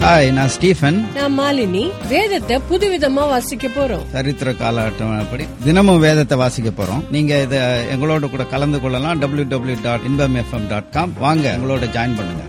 hi நான் Stephen நான் மாலினி வேதத்தை புதுவிதமா வாசிக்க போறோம் சரித்திர கால அட்டவணைப்படி தினமும் வேதத்தை வாசிக்க போறோம் நீங்க இத எங்களோட கூட கலந்து கொள்ளலாம் W W dot Inbam FM dot com வாங்க எங்களோட ஜாயின் பண்ணுங்க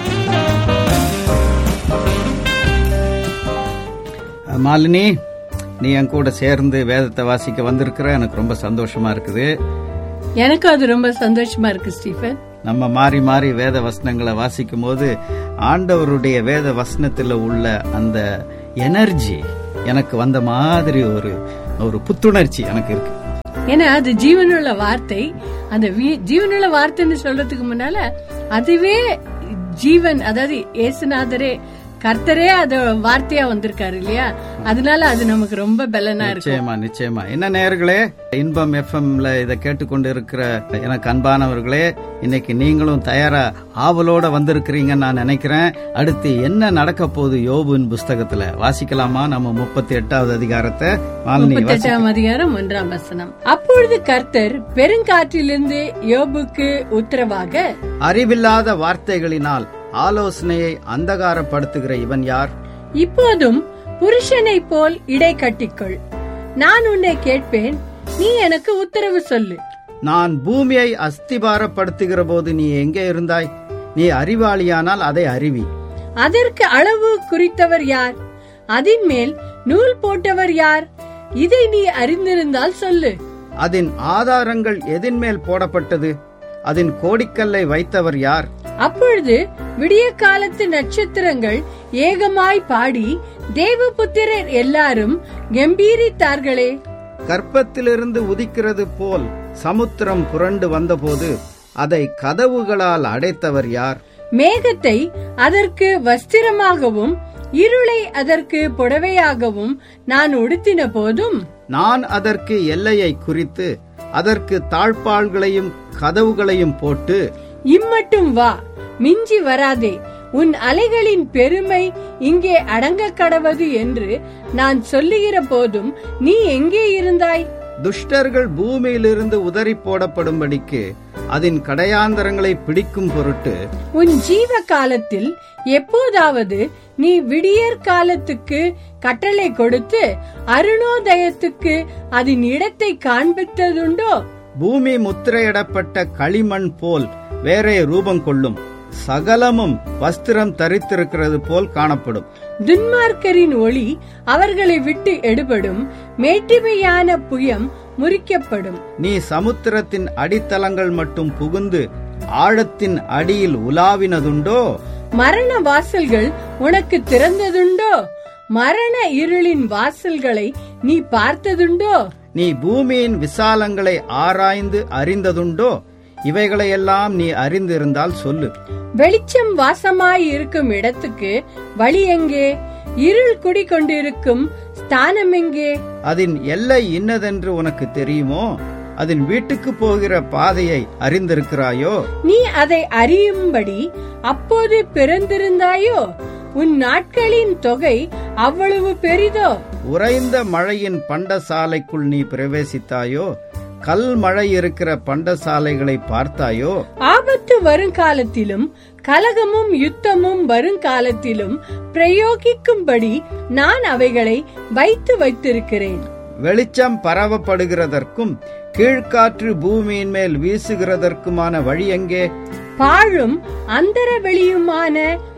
அஹ், மாலினி நீ என் கூட சேர்ந்து வேதத்தை வாசிக்க வந்திருக்கிற எனக்கு ரொம்ப சந்தோஷமா இருக்குது எனக்கு அது ரொம்ப சந்தோஷமா இருக்கு ஸ்டீஃபன் நம்ம மாறி மாறி வேத வசனங்களை வாசிக்கும் போது ஆண்டவருடைய வேத வசனத்துல உள்ள அந்த எனர்ஜி எனக்கு வந்த மாதிரி ஒரு ஒரு புத்துணர்ச்சி எனக்கு இருக்கு ஏன்னா அது ஜீவனுள்ள வார்த்தை அந்த வீ- ஜீவனுள்ள வார்த்தைன்னு சொல்றதுக்கு முன்னால அதுவே ஜீவன் அதாவது ஏசுநாதரே கர்த்தரே அத வார்த்தையா வந்திருக்காரு இல்லையா அதனால அது நமக்கு ரொம்ப பலனா இருக்கு நிச்சயமா நிச்சயமா என்ன நேயர்களே இன்பம் எஃப்எம்ல இதை கேட்டுக்கொண்டு இருக்கிற எனக்கு அன்பானவர்களே இன்னைக்கு நீங்களும் தயாரா ஆவலோட வந்திருக்கிறீங்கன்னு நான் நினைக்கிறேன் அடுத்து என்ன நடக்க போகுது யோபுவின் புஸ்தகத்துல வாசிக்கலாமா நம்ம முப்பத்தி எட்டாவது அதிகாரத்தை மாலினி வாசி முப்பத்தெட்டாம் அதிகாரம் ஒன்றாம் வசனம் அப்பொழுது கர்த்தர் பெருங்காற்றிலிருந்து யோபுக்கு உத்தரவாக அறிவில்லாத வார்த்தைகளினால் ஆலோசனையை அந்தகாரப்படுத்துகிற இவன் யார் இப்போதும் புருஷனைப் போல் இடை கட்டிக்கொள் நான் உன்னை கேட்பேன் நீ எனக்கு உத்தரவு சொல்லு நான் பூமியை அஸ்திபாரப்படுத்துகிற போது நீ எங்கே இருந்தாய் நீ அறிவாளியானால் அதை அறிவி அதற்கு அளவு குறித்தவர் யார் அதின் மேல் நூல் போட்டவர் யார் இதை நீ அறிந்திருந்தால் சொல்லு அதன் ஆதாரங்கள் எதின் மேல் போடப்பட்டது அதன் கோடிக்கல்லை வைத்தவர் யார் அப்பொழுது விடிய காலத்து நட்சத்திரங்கள் ஏகமாய் பாடி தேவபுத்திரர் எல்லாரும் கம்பீரித்தார்களே கற்பத்திலிருந்து உதிக்கிறது போல் சமுத்திரம் புரண்டு வந்தபோது அதை கதவுகளால் அடைத்தவர் யார் மேகத்தை அதற்கு வஸ்திரமாகவும் இருளை அதற்கு புடவையாகவும் நான் உடுத்தின போதும் நான் அதற்கு எல்லையை குறித்து அதற்கு தாழ்பாள்களையும் கதவுகளையும் போட்டு இம்மட்டும் வா மிஞ்சி வராதே உன் அலைகளின் பெருமை இங்கே அடங்க கடவது என்று நான் சொல்லுகிற போதும் நீ எங்கே இருந்தாய் துஷ்டர்கள் பூமியிலிருந்து உதறி போடப்படும்படிக்கு அதன் கடையாந்தரங்களை பிடிக்கும் பொருட்டு உன் ஜீவ காலத்தில் எப்போதாவது நீ விடியற் காலத்துக்கு கட்டளை கொடுத்து அருணோதயத்துக்கு அதன் இடத்தை காண்பித்ததுண்டோ பூமி முத்திரையிடப்பட்ட களிமண் போல் வேறே ரூபம் கொள்ளும் சகலமும் வஸ்திரம் தரித்திருக்கிறது போல் காணப்படும் துன்மார்க்கரின் ஒளி அவர்களை விட்டு எடுபடும் மேட்டிமையான புயம் முறிக்கப்படும் நீ சமுத்திரத்தின் அடித்தளங்கள் மட்டும் புகுந்து ஆழத்தின் அடியில் உலாவினதுண்டோ மரண வாசல்கள் உனக்கு திறந்ததுண்டோ மரண இருளின் வாசல்களை நீ பார்த்ததுண்டோ நீ பூமியின் விசாலங்களை ஆராய்ந்து அறிந்ததுண்டோ இவைகளையெல்லாம் நீ அறிந்திருந்தால் சொல்லு வெளிச்சம் வாசமாய் இருக்கும் இடத்துக்கு வழி எங்கே இருள் குடிகொண்டிருக்கும் ஸ்தானம் எங்கே அதன் எல்லை இன்னதென்று உனக்கு தெரியுமோ அதன் வீட்டுக்கு போகிற பாதையை அறிந்திருக்கிறாயோ நீ அதை அறியும்படி அப்போது பிறந்திருந்தாயோ உன் நாட்களின் தொகை அவ்வளவு பெரிதோ உறைந்த மழையின் பண்டசாலைக்குள் நீ பிரவேசித்தாயோ கல் மழை இருக்கிற பண்டசாலைகளை பார்த்தாயோ ஆபத்து வருங்காலத்திலும் கலகமும் யுத்தமும் வருங்காலத்திலும் பிரயோகிக்கும்படி நான் அவைகளை வைத்து வைத்திருக்கிறேன் வெளிச்சம் பரவப்படுகிறதற்கும் கீழ்காற்று பூமியின் மேல் வீசுகிறதற்குமான வழி எங்கே பாழும் அந்தர வெளியுமான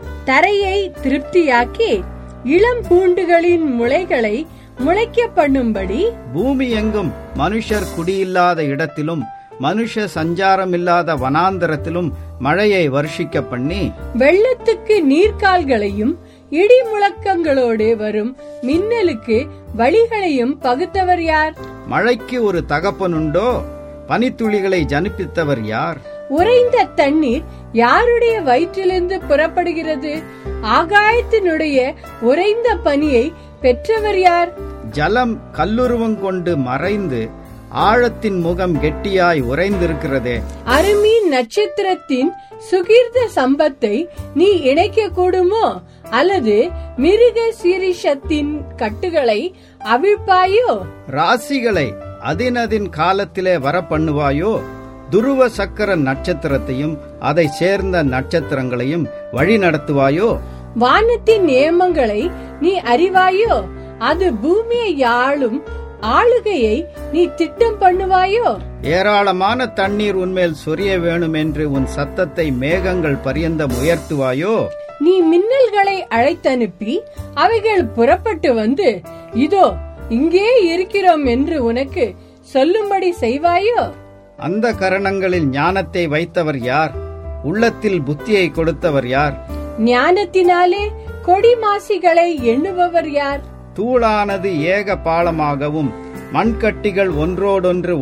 தரையை திருப்தியாக்கி இளம் பூண்டுகளின் முளைகளை முளைக்க பண்ணும்படி பூமி எங்கும் மனுஷர் குடியில்லாத இடத்திலும் மனுஷ சஞ்சாரமில்லாத வனாந்தரத்திலும் மழையை வருஷிக்க பண்ணி வெள்ளத்துக்கு நீர்க்கால்களையும் இடி முழக்கங்களோடு வரும் மின்னலுக்கு வழிகளையும் பகுத்தவர் யார் மழைக்கு ஒரு தகப்பனுண்டோ பனித்துளிகளை ஜனிப்பித்தவர் யார் உறைந்த தண்ணீர் யாருடைய வயிற்றிலிருந்து புறப்படுகிறது ஆகாயத்தினுடைய உறைந்த பனியை பெற்றவர் யார் ஜலம் கல்லுருவம் கொண்டு மறைந்து ஆழத்தின் முகம் கெட்டியாய் உறைந்திருக்கிறதே அருமி நட்சத்திரத்தின் சுகீர்த்த சம்பத்தை நீ இணைக்க கூடுமோ அல்லது மிருக சீரிஷத்தின் கட்டுகளை அவிழ்ப்பாயோ ராசிகளை அதினதின் காலத்திலே வர பண்ணுவாயோ துருவ சக்கர நட்சத்திரத்தையும் அதை சேர்ந்த நட்சத்திரங்களையும் வழி நடத்துவாயோ வானத்தின் நியமங்களை நீ அறிவாயோ அது பூமியை ஆளும் ஆளுகையை நீ திட்டம் பண்ணுவாயோ ஏராளமான தண்ணீர் உன்மேல் சொரிய வேணும் என்று உன் சத்தத்தை மேகங்கள் பரியந்தம் உயர்த்துவாயோ நீ மின்னல்களை அழைத்தனுப்பி அவைகள் புறப்பட்டு வந்து இதோ இங்கே இருக்கிறோம் என்று உனக்கு சொல்லும்படி செய்வாயோ அந்த கரணங்களில் ஞானத்தை வைத்தவர் யார் உள்ளத்தில் புத்தியை கொடுத்தவர் யார் ஞானத்தினாலே கொடி மாசிகளை எண்ணுபவர் யார் தூளானது ஏக பாலமாகவும் மண்கட்டிகள் ஒன்றோடொன்று